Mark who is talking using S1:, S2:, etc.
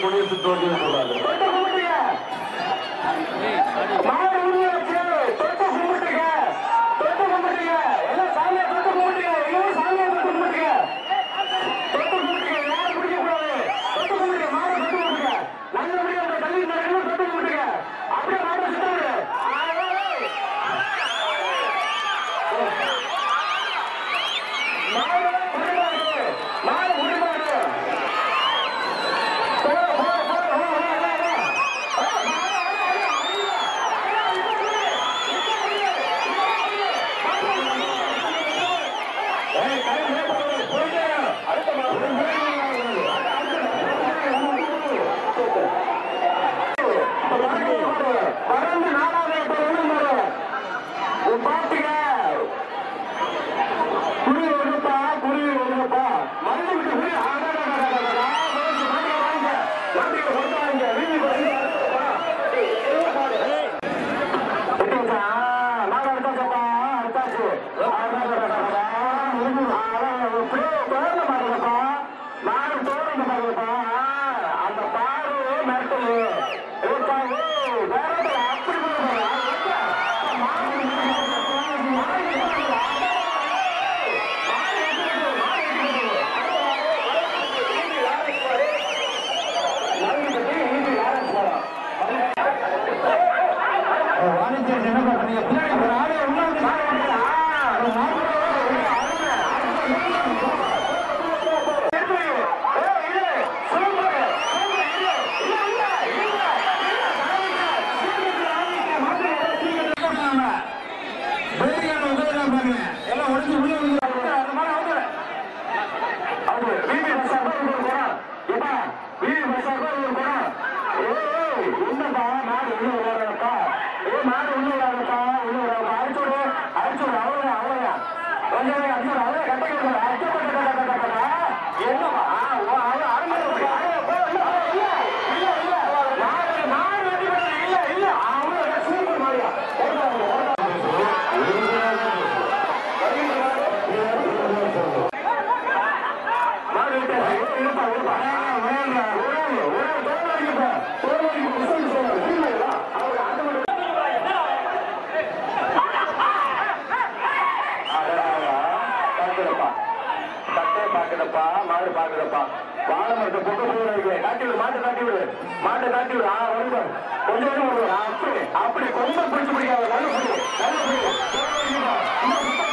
S1: குடியரசு தோல்வி கூடாது
S2: தொட்டு கும்பிட்டுங்க மாடு உருவ வச்சு தொட்டு கும்பிட்டுங்க தொட்டு கும்பிட்டுங்க எல்லாம் சாமியை தொட்டு கும்பிட்டுங்க எல்லாம் சாமியை தொட்டு கும்பிட்டுங்க தொட்டு கும்பிட்டுங்க யாரும் பிடிக்க கூடாது தொட்டு கும்பிட்டுங்க மாடு தொட்டு கும்பிட்டுங்க நல்லபடியா உங்க கல்வி நடக்கணும் தொட்டு கும்பிட்டுங்க அப்படியே மாடு சுத்த விடு மாடு உரிமாடு மாடு உரிமாடு போ போ போ போ போ பறந்து நாலாவது பாத்துங்க குருவி வருதுப்பா குருவி வருதுப்பா மருந்து விட்டு குருவி மாட்டிக்க கொடுத்தாங்க வீதி நாங்க எடுத்தாச்சப்பா எடுத்தாச்சு இப்படியே தோண மாட்டேங்கப்பா நாடு தோண மாட்டேங்கப்பா அந்த பாரு மிரட்டல் ஏப்பா ஏய் வேற அப்படி வாணிஜர் என்ன பண்றீங்க பின்னாடி ஒரு ஆளே உள்ள வந்து மாறு வண்டியா? ஒரு மாறு உள்ள அருமை, அருமை. திருப்பி. ஏய், இரு. சூப்பர், சூப்பர், இரு. இல்ல, இல்ல, இல்ல, இல்ல, ஆரம்பிக்க. சீக்கிரத்துல ஆரம்பிக்க. மாட்டு வேலை சீக்கிரத்துல போடுறாங்க. பேரியார் உதவிதான் பாருங்க. எல்லாம் ஒளிஞ்சு உள்ள வந்து அந்த மாதிரி அவுட்டு. அவுட்டு. வீதி பஸ்ஸாக ஒரு குடம். இப்ப வீதி பஸ்ஸாக ஒரு குடம். ஏய், ஏய், என்னப்பா மாடு உள்ள விளையாடுறப்பா ஏ மாடு உள்ள விளையாடுறப்பா உள்ள விளையாடுறப்பா அடிச்சு விடு அடிச்சு விடு அவ்வளவுதான் அவ்வளவுதான் கொஞ்சம் அடிச்சு விடு அவ்வளவு கட்ட கட்ட அடிச்சு கட்ட கட்ட கட்ட கட்ட என்னப்பா ஆ, ஓ, அவ்வளவு அருமை இருக்கு. அவ்வளவு போ, இல்ல, இல்ல, இல்ல, இல்ல. மாடு மாடு வெட்டி போடுறது. இல்ல இல்ல அவ்வளவு சூப்பர் மாடியா மாடு விட்டாச்சு. இருப்பா, இருப்பா. விளையாடுறா, விளையாடு, விளையாடு. தோல் அடிக்கப்பா. தோல் அடிக்க புதுசு சொல்லுங்க. புரியுங்களா? அவர் அந்த மாதிரி பாக்குறப்பா தட்டை பாக்குறப்பா மாடு பாக்குறப்பா வாழை மரத்தை பொக்க போயிருக்கு காட்டி விடு மாட்டை காட்டி விடு மாட்டை காட்டி விடு ஆ வருங்க கொஞ்சம் கொஞ்சம் வருவார் அப்படி அப்படி கொஞ்சம் பிடிச்சு பிடிக்காத நல்ல பிடி நல்ல பிடி இன்னும் சுத்தமா